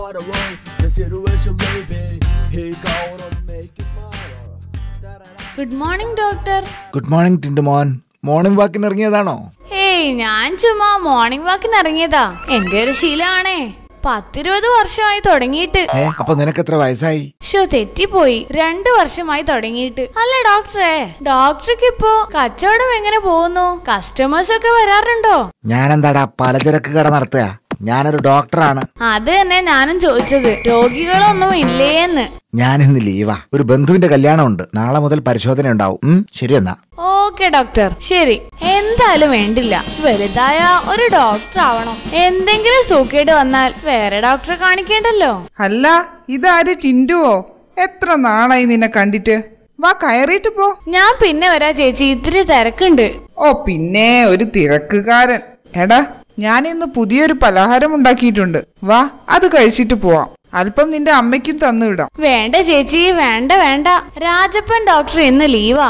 right away. The situation may be he gonna make you smile. Da-da-da. Good morning doctor good morning Tindu മോൻ morning വാക്കിന് ഇറങ്ങിയതാണോ hey ഞാൻ ചുമ്മാ morning വാക്കിന് ഇറങ്ങിയതാ എന്റെ ഒരു ശീലമാണേ പത്തിരുപത് വർഷമായി തുടങ്ങിയിട്ട് ഏ അപ്പൊ നിനക്ക് എത്ര വയസ്സായി ഷോ തെറ്റിപ്പോയി രണ്ടു വർഷമായി തുടങ്ങിയിട്ട് അല്ല ഡോക്ടറെ ഡോക്ടർക്ക് ഇപ്പോ കച്ചവടം എങ്ങനെ പോകുന്നു കസ്റ്റമേഴ്സ് ഒക്കെ വരാറുണ്ടോ ഞാനെന്താടാ പലചരക്ക് കട നടത്തുക ഞാനൊരു ഡോക്ടറാണ് അത് തന്നെ ഞാനും ചോദിച്ചത് രോഗികളൊന്നും ഇല്ലേന്ന് ഞാനിന്ന് ലീവാ ഒരു ബന്ധുവിന്റെ കല്യാണം ഉണ്ട് നാളെ മുതൽ പരിശോധന ഉണ്ടാവും ഉം, ശരി എന്നാ ഓക്കെ ഡോക്ടർ ശരി എന്തായാലും വേണ്ടില്ല വലുതായ ഒരു ഡോക്ടർ ആവണം എന്തെങ്കിലും സൂക്കേട് വന്നാൽ വേറെ ഡോക്ടറെ കാണിക്കേണ്ടല്ലോ അല്ല ഇതാര് ടിൻഡുവോ എത്ര നാളായി നിന്നെ കണ്ടിട്ട് വാ കയറിയിട്ട് പോ ഞാൻ പിന്നെ വരാ ചേച്ചി ഇത്തിരി തിരക്കുണ്ട് ഓ പിന്നെ ഒരു തിരക്കുകാരൻ എടാ ഞാൻ ഇന്ന് പുതിയൊരു പലഹാരം ഉണ്ടാക്കിയിട്ടുണ്ട് വാ അത് കഴിച്ചിട്ട് പോവാം അല്പം നിന്റെ അമ്മയ്ക്കും തന്നു വിടാം വേണ്ട ചേച്ചി വേണ്ട വേണ്ട രാജപ്പൻ ഡോക്ടർ ഇന്ന് ലീവാ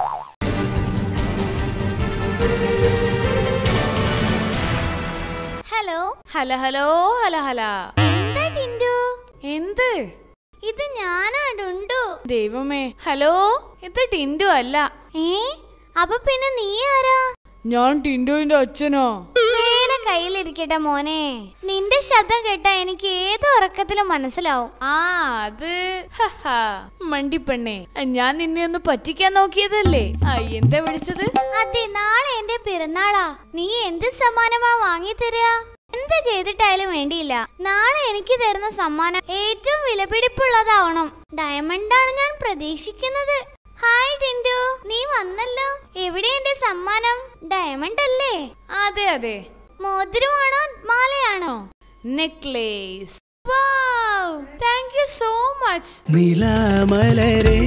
ഹലോ ഹല ഹലോ ഹല ഹല എന്താ ടിൻഡു എന്ത് ഇത് ഞാനാ ഡുണ്ടു ദൈവമേ ഹലോ ഇത് ടിൻഡു അല്ല ഏ അപ്പൊ പിന്നെ നീ ആരാ ഞാൻ ടിൻഡുവിന്റെ അച്ഛനോ മേലെ കയ്യിലിരിക്കട്ടെ മോനെ നിന്റെ ശബ്ദം കേട്ടാ എനിക്ക് ഏത് ഉറക്കത്തിലും മനസ്സിലാവും ആ അത് ഹഹ, മണ്ടിപ്പെണ്ണേ ഞാൻ നിന്നെ ഒന്ന് പറ്റിക്കാൻ നോക്കിയതല്ലേ ആ എന്താ വിളിച്ചത് അതെ നാളെ എന്റെ പിറന്നാളാ നീ എന്ത് സമ്മാനമാ വാങ്ങി തരിക എന്ത് ചെയ്തിട്ടായാലും വേണ്ടിയില്ല നാളെ എനിക്ക് തരുന്ന സമ്മാനം ഏറ്റവും വിലപിടിപ്പുള്ളതാവണം ഡയമണ്ട് ആണ് ഞാൻ പ്രതീക്ഷിക്കുന്നത് ഹായ് ടിൻഡു നീ വന്നല്ലോ എവിടെ എന്റെ സമ്മാനം ഡയമണ്ട് അല്ലേ അതെ അതെ മോതിരമാണോ മാലയാണോ necklace thank you so much നിലാമലരെ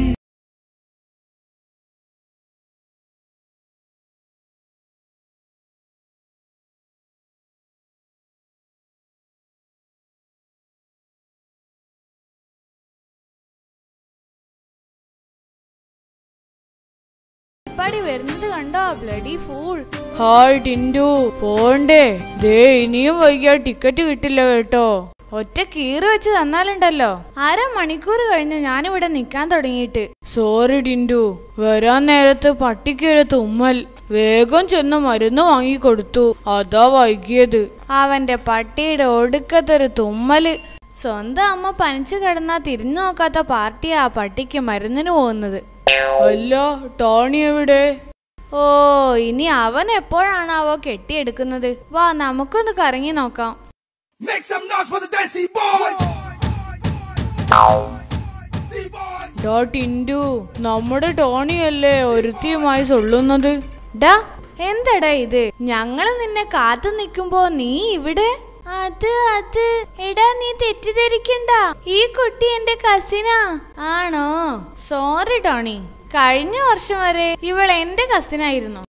പടി വരുന്നത് കണ്ടോ ബ്ലഡി ഫൂൾ ഹായ് ടിൻഡു പോണ്ടേ ദേ ഇനിയും വൈകിയ ടിക്കറ്റ് കിട്ടില്ല കേട്ടോ ഒറ്റ കീറ് വെച്ച് തന്നാലുണ്ടല്ലോ അരമണിക്കൂർ കഴിഞ്ഞ് ഞാനിവിടെ നിക്കാൻ തുടങ്ങിയിട്ട് സോറി ടിൻഡു വരാൻ നേരത്ത് പട്ടിക്കൊരു തുമ്മൽ വേഗം ചെന്ന് മരുന്ന് വാങ്ങിക്കൊടുത്തു അതാ വൈകിയത് അവന്റെ പട്ടിയുടെ ഒടുക്കത്തൊരു തുമ്മല് സ്വന്തം അമ്മ പനിച്ചു കിടന്നാ തിരിഞ്ഞു നോക്കാത്ത പാർട്ടിയാ ആ പട്ടിക്ക് മരുന്നിന് പോകുന്നത് അല്ല ടോണി എവിടെ ഓ ഇനി അവൻ എപ്പോഴാണാവോ കെട്ടിയെടുക്കുന്നത് വാ നമുക്കൊന്ന് കറങ്ങി നോക്കാം Make some noise for the Desi Boys! ഡോ ടിൻഡു നമ്മുടെ ടോണിയല്ലേ ഒരുത്തിയുമായി സൊള്ളുന്നത് ഡാ എന്തടാ ഇത് ഞങ്ങൾ നിന്നെ കാത്തു നിൽക്കുമ്പോ നീ ഇവിടെ അത് അത് എടാ നീ തെറ്റിദ്ധരിക്കണ്ട ഈ കുട്ടി എന്റെ കസിനാ ആണോ സോറി ടോണി കഴിഞ്ഞ വർഷം വരെ ഇവൾ എന്റെ കസിനായിരുന്നു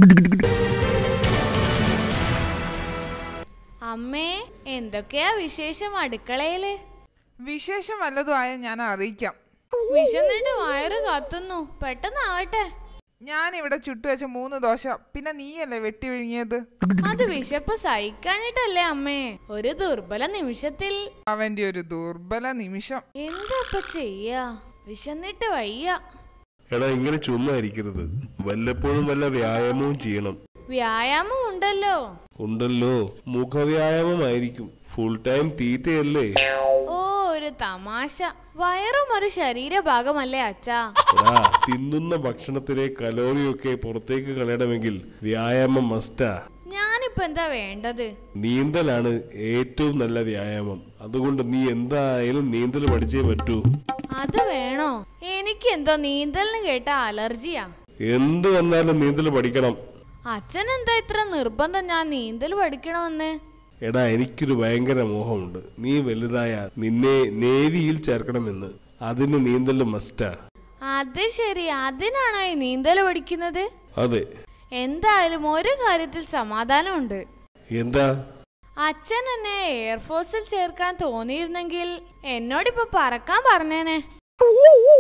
അമ്മേ എന്തൊക്കെയാ വിശേഷം അടുക്കളയില് വിശേഷം വല്ലതും ആയ ഞാൻ അറിയിക്കാം വിശന്നിട്ട് വയറ് കത്തുന്നു പെട്ടെന്നാവട്ടെ ഞാൻ ഇവിടെ ചുട്ടുവെച്ച മൂന്ന് ദോശ പിന്നെ നീയല്ലേ വെട്ടി വിഴുങ്ങിയത് അത് വിശപ്പ് സഹിക്കാനിട്ടല്ലേ അമ്മേ ഒരു ദുർബല നിമിഷത്തിൽ അവന്റെ ഒരു ദുർബല നിമിഷം എന്താ ചെയ്യാ വിശന്നിട്ട് വയ്യ എടാ ഇങ്ങനെ ചുമ്മാ ഇരിക്കരുത് വല്ലപ്പോഴും വല്ല വ്യായാമവും ചെയ്യണം വ്യായാമം ഉണ്ടല്ലോ ഉണ്ടല്ലോ മുഖവ്യായാമമായിരിക്കും ഫുൾ ടൈം തീറ്റയല്ലേ ഓ ഒരു തമാശ വയറും ഒരു ശരീരഭാഗമല്ലേ അച്ഛാ എടാ തിന്നുന്ന ഭക്ഷണത്തിലെ കലോറിയൊക്കെ പുറത്തേക്ക് കളയണമെങ്കിൽ വ്യായാമം മസ്റ്റാ ഞാനിപ്പോ എന്താ വേണ്ടത് നീന്തലാണ് ഏറ്റവും നല്ല വ്യായാമം അതുകൊണ്ട് നീ എന്തായാലും നീന്തൽ പഠിച്ചേ പറ്റൂ അത് വേണോ എനിക്ക് എന്തോ നീന്തലിന് കേട്ട അലർജിയാ എന്ത് വന്നാലും നീന്തൽ പഠിക്കണം അച്ഛൻ എന്താ ഇത്ര നിർബന്ധം ഞാൻ നീന്തൽ പഠിക്കണമെന്ന് എടാ എനിക്കൊരു ഭയങ്കര മോഹമുണ്ട് നീ വലുതായ നിന്നെ നേവിയിൽ ചേർക്കണമെന്ന് അതിന് നീന്തൽ മസ്റ്റാ അത് ശരി അതിനാണോ ഈ നീന്തൽ പഠിക്കുന്നത് അതെ എന്തായാലും ഒരു കാര്യത്തിൽ സമാധാനമുണ്ട് എന്താ അച്ഛൻ എന്നെ എയർഫോഴ്സിൽ ചേർക്കാൻ തോന്നിയിരുന്നെങ്കിൽ എന്നോടിപ്പോ പറക്കാൻ പറഞ്ഞേനെ